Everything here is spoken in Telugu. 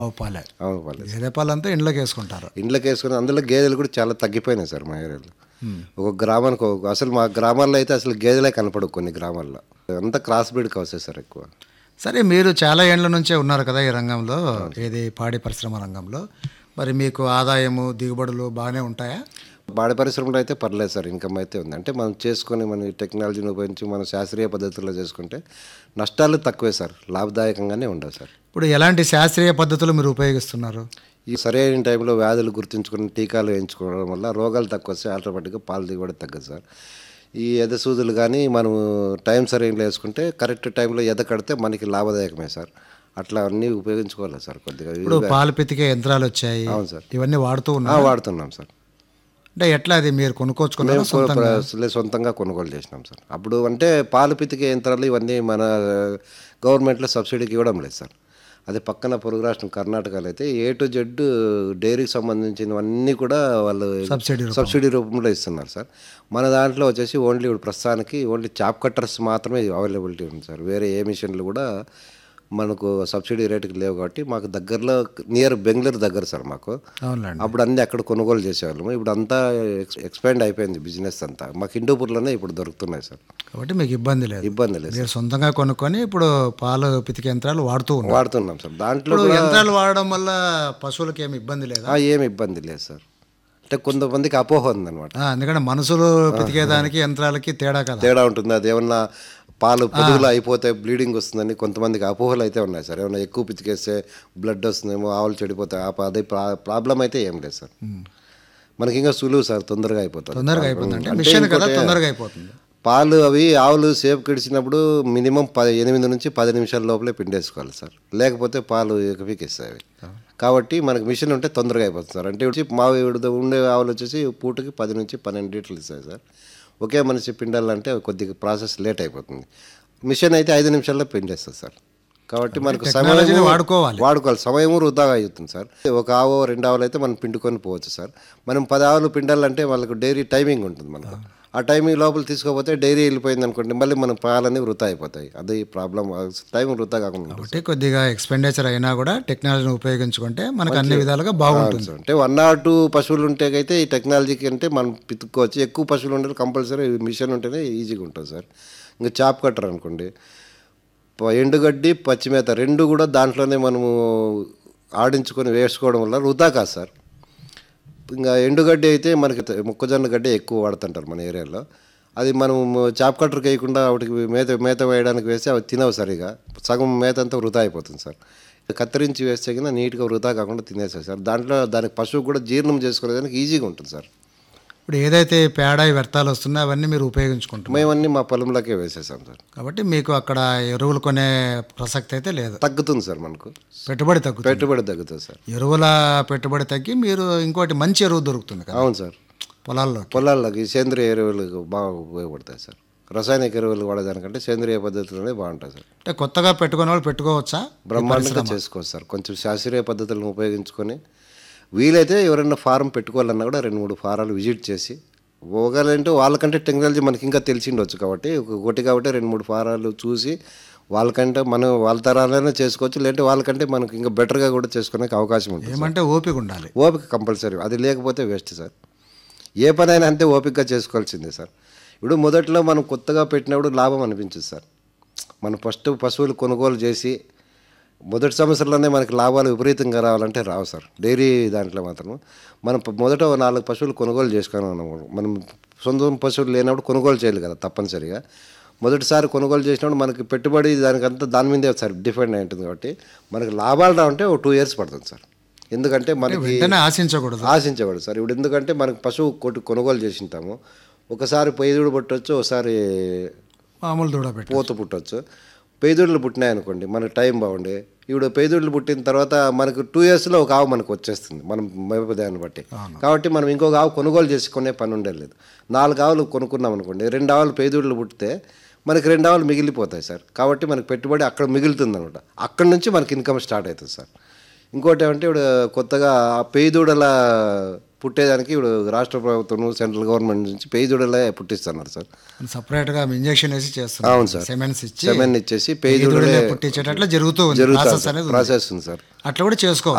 ఆవు పాలే అవును వాళ్ళు గేదె పాలంతా ఇండ్లోకి వేసుకుంటారు ఇండ్లకి వేసుకుని అందులో గేదెలు కూడా చాలా తగ్గిపోయినాయి సార్ మా ఏరియాలో ఒక గ్రామానికి ఒక అసలు మా గ్రామాల్లో అయితే అసలు గేదెలే కనపడవు కొన్ని గ్రామాల్లో అంతా క్రాస్ బ్రీడ్ కావస్తాయి సార్ ఎక్కువ సరే మీరు చాలా ఏండ్ల నుంచే ఉన్నారు కదా ఈ రంగంలో ఏది పాడి పరిశ్రమ రంగంలో మరి మీకు ఆదాయము దిగుబడులు బాగానే ఉంటాయా బాడ పరిశ్రమలో అయితే పర్లేదు సార్ ఇన్కమ్ అయితే ఉంది అంటే మనం చేసుకొని మన ఈ టెక్నాలజీని ఉపయోగించి మన శాస్త్రీయ పద్ధతుల్లో చేసుకుంటే నష్టాలు తక్కువే సార్ లాభదాయకంగానే ఉండవు సార్ ఇప్పుడు ఎలాంటి శాస్త్రీయ పద్ధతులు మీరు ఉపయోగిస్తున్నారు ఈ సరైన టైంలో వ్యాధులు గుర్తుంచుకుని టీకాలు వేయించుకోవడం వల్ల రోగాలు తక్కువ వస్తాయి ఆటోమేటిక్గా పాలు దిగుబడి తగ్గదు సార్ ఈ ఎద సూదులు కానీ మనం టైం సరైనలో వేసుకుంటే కరెక్ట్ టైంలో ఎద కడితే మనకి లాభదాయకమే సార్ అట్లా అన్నీ ఉపయోగించుకోవాలి సార్ కొద్దిగా ఇప్పుడు పాలు పితికే యంత్రాలు వచ్చాయి అవును సార్. ఇవన్నీ వాడుతూ ఆ, ఉన్నారు వాడుతున్నాం సార్ అంటే ఎట్లా అది మీరు కొనుక్కోచుకున్నారు మేము కొ- ప్ర- సొంతంగా కొనుగోలు చేసినాం సార్ అప్పుడు అంటే పాలు పితికే యంత్రాలు ఇవన్నీ మన గవర్నమెంట్లో సబ్సిడీకి ఇవ్వడం లేదు సార్ అది పక్కన పొరుగు రాష్ట్రం కర్ణాటకలో అయితే ఏ టు జెడ్ డైరీకి సంబంధించినవన్నీ కూడా వాళ్ళు సబ్సిడీ రూపంలో. సబ్సిడీ రూపంలో ఇస్తున్నారు సార్ మన దాంట్లో వచ్చేసి ఓన్లీ ఇప్పుడు ప్రస్తుతానికి ఓన్లీ చాప్ కట్టర్స్ మాత్రమే అవైలబిలిటీ ఉంది సార్ వేరే ఏ మిషన్లు కూడా మనకు సబ్సిడీ రేటుకి లేవు కాబట్టి మాకు దగ్గరలో నియర్ బెంగళూరు దగ్గర సార్ మాకు అవునులేండి అప్పుడు అన్ని అక్కడ కొనుగోలు చేసేవాళ్ళము ఇప్పుడు అంతా ఎక్స్- ఎక్స్పాండ్ అయిపోయింది బిజినెస్ అంతా మాకు హిందూపూర్లోనే ఇప్పుడు దొరుకుతున్నాయి సార్ కాబట్టి మీకు ఇబ్బంది లేదు ఇబ్బంది లేదు మీరు సొంతంగా కొనుక్కొని ఇప్పుడు పాలు పితికే యంత్రాలు వాడుతూ ఉన్నారు వాడుతున్నాం సార్ దాంట్లో ఇప్పుడు యంత్రాలు వాడడం వల్ల పశువులకి ఏమి ఇబ్బంది లేదా ఆ, ఏమి ఇబ్బంది లేదు సార్ అంటే కొంతమందికి అపోహ ఉందన్నమాట ఆ, ఎందుకంటే మనుషులు పితికేదానికి యంత్రాలకి తేడా కదా తేడా ఉంటుంది అది ఏమన్నా పాలు పొదుగులు అయిపోతే బ్లీడింగ్ వస్తుందని కొంతమందికి అపోహలు అయితే ఉన్నాయి సార్ ఏమన్నా ఎక్కువ పితికేస్తే బ్లడ్ వస్తుందేమో ఆవులు చెడిపోతాయి ఆ ప- అదే ప్రాబ్లం అయితే ఏం లేదు సార్ మనకి ఇంకా సులువు సార్ తొందరగా అయిపోతుంది తొందరగా అయిపోతుంది అంటే అంటే మిషన్ కదా ఇంకోటి- తొందరగా అయిపోతుంది పాలు అవి ఆవులు సేపు కిడిచినప్పుడు మినిమం పది ఎనిమిది నుంచి పది నిమిషాల లోపలే పిండేసుకోవాలి సార్ లేకపోతే పాలు ఎకపీకిస్తాయి అవి కాబట్టి మనకి మిషన్ ఉంటే తొందరగా అయిపోతుంది సార్ అంటే వచ్చి మా ఈవిడ ఉండే ఆవులు వచ్చేసి పూటకి పది నుంచి పన్నెండు లీటర్లు ఇస్తాయి సార్ ఒకే మనిషి పిండాలంటే కొద్దిగా ప్రాసెస్ లేట్ అయిపోతుంది మిషన్ అయితే ఐదు నిమిషాల్లో పిండేస్తుంది సార్ కాబట్టి మనకు టెక్నాలజీని సమయం వాడుకోవాలి. వాడుకోవాలి సమయం వృధాగా అవుతుంది సార్ ఒక ఆవు రెండు ఆవులు అయితే మనం పిండుకొని పోవచ్చు సార్ మనం పది ఆవులు పిండాలంటే వాళ్ళకు డైరీ టైమింగ్ ఉంటుంది మనకు ఆ టైమింగ్ లోపల తీసుకోపోతే డైరీ వెళ్ళిపోయింది అనుకోండి మళ్ళీ మన పాలన్నీ వృధా అయిపోతాయి అది ప్రాబ్లం టైం వృధా కాకుండా ఉంటుంది. కాబట్టి కొద్దిగా ఎక్స్పెండిచర్ అయినా కూడా టెక్నాలజీని ఉపయోగించుకుంటే మనకు అన్ని విధాలుగా బాగుంటుంది సో అంటే వన్ ఆర్ టూ పశువులు ఉంటే అయితే ఈ టెక్నాలజీకి అంటే మనం పితుక్కోవచ్చు ఎక్కువ పశువులు ఉంటే కంపల్సరీ మిషన్ ఉంటేనే ఈజీగా ఉంటుంది సార్ ఇంకా చాప్ కట్టర్ అనుకోండి ప- ఎండుగడ్డి పచ్చిమేత రెండు కూడా దాంట్లోనే మనము ఆడించుకొని వేసుకోవడం వల్ల వృధా కాదు సార్ ఇంకా ఎండుగడ్డి అయితే మనకి త- మొక్కజొన్న గడ్డి ఎక్కువ వాడుతుంటారు మన ఏరియాలో అది మనం చాప్ కట్టర్కి వేయకుండా వాటికి మేత మేత వేయడానికి వేస్తే అవి తినవు సరిగా సగం మేత అంతా వృధా అయిపోతుంది సార్ కత్తిరించి వేస్తే కింద నీట్గా వృధా కాకుండా తినేస్తాయి సార్ దాంట్లో దానికి పశువు కూడా జీర్ణం చేసుకునేదానికి ఈజీగా ఉంటుంది సార్ ఇప్పుడు ఏదైతే పేడ ఈ వ్యర్థాలు వస్తున్నాయో అవన్నీ మీరు ఉపయోగించుకుంటున్నారు మేమన్నీ మా పొలంలోకే వేసేసాం సార్ కాబట్టి మీకు అక్కడ ఎరువులు కొనే ప్రసక్తి అయితే లేదు తగ్గుతుంది సార్ మనకు పెట్టుబడి తగ్గుతుంది పెట్టుబడి తగ్గుతుంది సార్ ఎరువుల పెట్టుబడి తగ్గి మీరు ఇంకోటి మంచి ఎరువు దొరుకుతుంది కదా అవును సార్ పొలాల్లో పొలాల్లోకి సేంద్రియ ఎరువులు బాగా ఉపయోగపడతాయి సార్ రసాయనిక ఎరువులు వాడేదానికంటే సేంద్రియ పద్ధతులనే బాగుంటాయి సార్ అంటే కొత్తగా పెట్టుకునే వాళ్ళు పెట్టుకోవచ్చా బ్రహ్మాండంగా చేసుకోవచ్చు సార్ కొంచెం శాస్త్రీయ పద్ధతులను ఉపయోగించుకొని వీలైతే ఎవరైనా ఫారం పెట్టుకోవాలన్నా కూడా రెండు మూడు ఫారాలు విజిట్ చేసి ఒకవేళంటే వాళ్ళకంటే టెక్నాలజీ మనకి ఇంకా తెలిసిండొచ్చు కాబట్టి ఒకటి కాబట్టి రెండు మూడు ఫారాలు చూసి వాళ్ళకంటే మనం వాళ్ళ తరాలైనా చేసుకోవచ్చు లేదంటే వాళ్ళకంటే మనకి ఇంకా బెటర్గా కూడా చేసుకునే అవకాశం ఉంటుంది ఏమంటే ఓపిక ఉండాలి ఓపిక కంపల్సరీ అది లేకపోతే వేస్ట్ సార్ ఏ పనైనా అంతే ఓపికగా చేసుకోవాల్సిందే సార్ ఇప్పుడు మొదట్లో మనం కొత్తగా పెట్టినప్పుడు లాభం అనిపించదు సార్ మనం ఫస్ట్ పశువులు కొనుగోలు చేసి మొదటి సంవత్సరంలోనే మనకి లాభాలు విపరీతంగా రావాలంటే రావు సార్ డైరీ దాంట్లో మాత్రం మనం ప- మొదట ఓ నాలుగు పశువులు కొనుగోలు చేసుకుని ఉన్నాము మనం సొంత పశువులు లేనప్పుడు కొనుగోలు చేయాలి కదా తప్పనిసరిగా మొదటిసారి కొనుగోలు చేసినప్పుడు మనకి పెట్టుబడి దానికంతా దాని మీదే సార్ డిపెండ్ అయి ఉంటుంది కాబట్టి మనకి లాభాలు రావంటే ఒక టూ ఇయర్స్ పడుతుంది సార్ ఎందుకంటే మనకి వెంటనే ఆశించకూడదు ఆశించకూడదు సార్ ఇప్పుడు ఎందుకంటే మనకు పశువు కొట్టు కొనుగోలు చేసింటాము ఒకసారి పొయ్యిదుడు పుట్టొచ్చు ఒకసారి మామూలు దూడ పెట్టి పూత పుట్టొచ్చు పేదూళ్ళు పుట్టినాయి అనుకోండి మనకు టైం బాగుండే ఇప్పుడు పేదూళ్ళు పుట్టిన తర్వాత మనకు టూ ఇయర్స్లో ఒక ఆవు మనకు వచ్చేస్తుంది మనం మేపదాన్ని బట్టి కాబట్టి మనం ఇంకొక ఆవు కొనుగోలు చేసుకునే పని ఉండలేదు నాలుగు ఆవులు కొనుక్కున్నాం అనుకోండి రెండు ఆవులు పేదూళ్ళు పుట్టితే మనకి రెండు ఆవులు మిగిలిపోతాయి సార్ కాబట్టి మనకి పెట్టుబడి అక్కడ మిగులుతుంది అనమాట అక్కడ నుంచి మనకి ఇన్కమ్ స్టార్ట్ అవుతుంది సార్ ఇంకోటి ఏమంటే ఇప్పుడు కొత్తగా ఆ పేదూడల పుట్టేదానికి ఇప్పుడు రాష్ట్ర ప్రభుత్వం సెంట్రల్ గవర్నమెంట్ నుంచి పేయి దూడలే పుట్టిస్తున్నారు సార్ సపరేట్గా ఇంజెక్షన్ వేసి చేస్తున్నారు అవును సార్. సెమెన్స్ ఇచ్చి సెమెన్ ఇచ్చేసి పేయి ఈ దూడలే దూడలే పుట్టించేటట్లా జరుగుతూ ఉంది జరుగుతుంది ప్రాసెస్ సార్. అనేది ఉంది. ప్రాసెస్ ఉంది సార్ అట్లా కూడా చేసుకోవాలి